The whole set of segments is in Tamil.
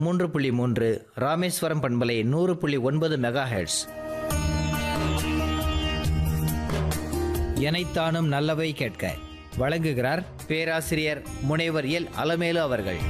மூன்று புள்ளி மூன்று ராமேஸ்வரம் பண்பலை நூறு புள்ளி ஒன்பது மெகா ஹெர்ட்ஸ் எனைத்தானும் நல்லவை கேட்க வழங்குகிறார் பேராசிரியர் முனைவர் எல் அலமேலு அவர்கள்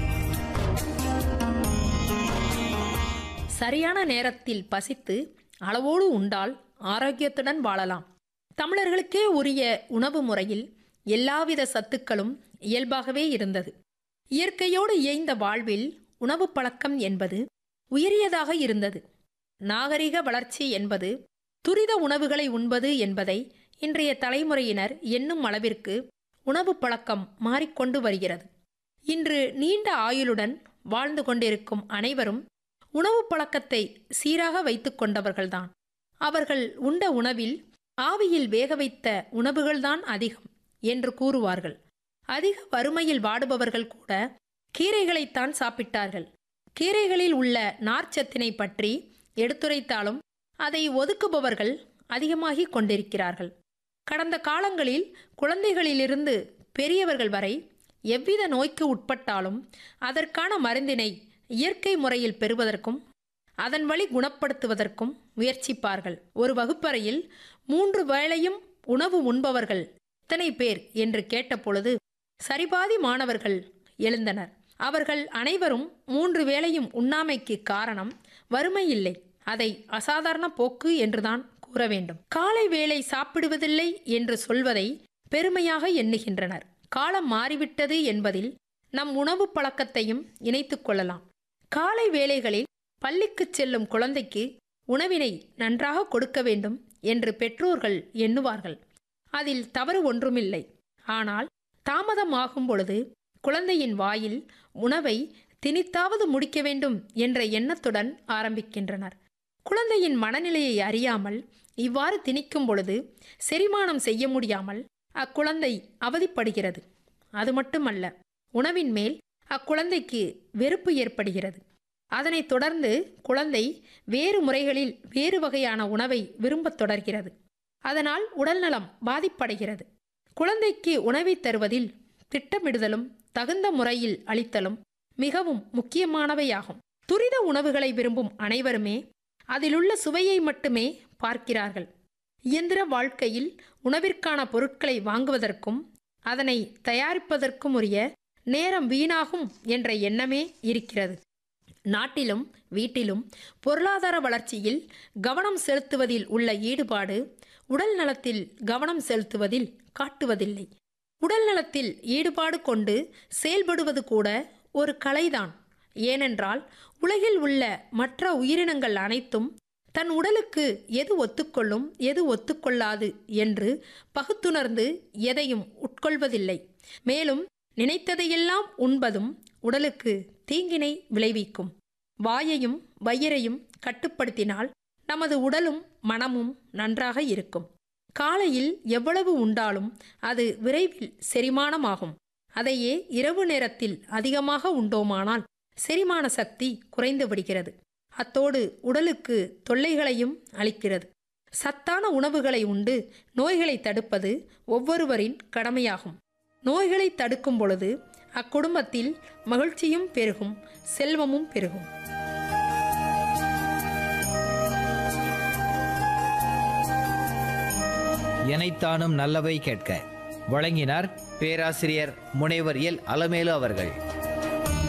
சரியான நேரத்தில் பசித்து அளவோடு உண்டால் ஆரோக்கியத்துடன் வாழலாம் தமிழர்களுக்கே உரிய உணவு முறையில் எல்லாவித சத்துக்களும் இயல்பாகவே இருந்தது இயற்கையோடு இயைந்த வாழ்வில் உணவு பழக்கம் என்பது உயரியதாக இருந்தது நாகரிக வளர்ச்சி என்பது துரித உணவுகளை உண்பது என்பதை இன்றைய தலைமுறையினர் எண்ணும் அளவிற்கு உணவு பழக்கம் மாறிக்கொண்டு வருகிறது இன்று நீண்ட ஆயுளுடன் வாழ்ந்து கொண்டிருக்கும் அனைவரும் உணவு பழக்கத்தை சீராக வைத்துக் கொண்டவர்கள்தான் அவர்கள் உண்ட உணவில் ஆவியில் வேக வைத்த உணவுகள்தான் அதிகம் என்று கூறுவார்கள் அதிக வறுமையில் வாடுபவர்கள் கூட கீரைகளைத்தான் சாப்பிட்டார்கள் கீரைகளில் உள்ள நார்ச்சத்தினை பற்றி எடுத்துரைத்தாலும் அதை ஒதுக்குபவர்கள் அதிகமாகிக் கொண்டிருக்கிறார்கள் கடந்த காலங்களில் குழந்தைகளிலிருந்து பெரியவர்கள் வரை எவ்வித நோய்க்கு உட்பட்டாலும் அதற்கான மருந்தினை இயற்கை முறையில் பெறுவதற்கும் அதன் வழி குணப்படுத்துவதற்கும் முயற்சிப்பார்கள் ஒரு வகுப்பறையில் மூன்று வேளையும் உணவு உண்பவர்கள் எத்தனை பேர் என்று கேட்டபொழுது சரிபாதி மாணவர்கள் எழுந்தனர் அவர்கள் அனைவரும் மூன்று வேளையும் உண்ணாமைக்கு காரணம் வறுமை இல்லை அதை அசாதாரண போக்கு என்றுதான் கூற வேண்டும் காலை வேளை சாப்பிடுவதில்லை என்று சொல்வதை பெருமையாக எண்ணுகின்றனர் காலம் மாறிவிட்டது என்பதில் நம் உணவு பழக்கத்தையும் இணைத்துக் கொள்ளலாம் காலை வேளைகளில் பள்ளிக்கு செல்லும் குழந்தைக்கு உணவினை நன்றாக கொடுக்க வேண்டும் என்று பெற்றோர்கள் எண்ணுவார்கள் அதில் தவறு ஒன்றுமில்லை ஆனால் தாமதமாகும் பொழுது குழந்தையின் வாயில் உணவை திணித்தாவது முடிக்க வேண்டும் என்ற எண்ணத்துடன் ஆரம்பிக்கின்றனர் குழந்தையின் மனநிலையை அறியாமல் இவ்வாறு திணிக்கும் பொழுது செரிமானம் செய்ய முடியாமல் அக்குழந்தை அவதிப்படுகிறது அது மட்டுமல்ல உணவின் மேல் அக்குழந்தைக்கு வெறுப்பு ஏற்படுகிறது அதனைத் தொடர்ந்து குழந்தை வேறு முறைகளில் வேறு வகையான உணவை விரும்பத் தொடர்கிறது அதனால் உடல்நலம் பாதிப்படைகிறது குழந்தைக்கு உணவை தருவதில் திட்டமிடுதலும் தகுந்த முறையில் அளித்தலும் மிகவும் முக்கியமானவையாகும் துரித உணவுகளை விரும்பும் அனைவருமே அதிலுள்ள சுவையை மட்டுமே பார்க்கிறார்கள் இயந்திர வாழ்க்கையில் உணவிற்கான பொருட்களை வாங்குவதற்கும் அதனை தயாரிப்பதற்கும் உரிய நேரம் வீணாகும் என்ற எண்ணமே இருக்கிறது நாட்டிலும் வீட்டிலும் பொருளாதார வளர்ச்சியில் கவனம் செலுத்துவதில் உள்ள ஈடுபாடு உடல் நலத்தில் கவனம் செலுத்துவதில் காட்டுவதில்லை உடல் நலத்தில் ஈடுபாடு கொண்டு செயல்படுவது கூட ஒரு கலைதான் ஏனென்றால் உலகில் உள்ள மற்ற உயிரினங்கள் அனைத்தும் தன் உடலுக்கு எது ஒத்துக்கொள்ளும் எது ஒத்துக்கொள்ளாது என்று பகுத்துணர்ந்து எதையும் உட்கொள்வதில்லை மேலும் நினைத்ததையெல்லாம் உண்பதும் உடலுக்கு தீங்கினை விளைவிக்கும் வாயையும் வயிறையும் கட்டுப்படுத்தினால் நமது உடலும் மனமும் நன்றாக இருக்கும் காலையில் எவ்வளவு உண்டாலும் அது விரைவில் செரிமானமாகும் அதையே இரவு நேரத்தில் அதிகமாக உண்டோமானால் செரிமான சக்தி குறைந்து விடுகிறது அத்தோடு உடலுக்கு தொல்லைகளையும் அளிக்கிறது சத்தான உணவுகளை உண்டு நோய்களை தடுப்பது ஒவ்வொருவரின் கடமையாகும் நோய்களை தடுக்கும் பொழுது அக்குடும்பத்தில் மகிழ்ச்சியும் பெருகும் செல்வமும் பெருகும் எனைத்தானும் நல்லவை கேட்க வழங்கினார் பேராசிரியர் முனைவர் எல் அலமேலு அவர்கள்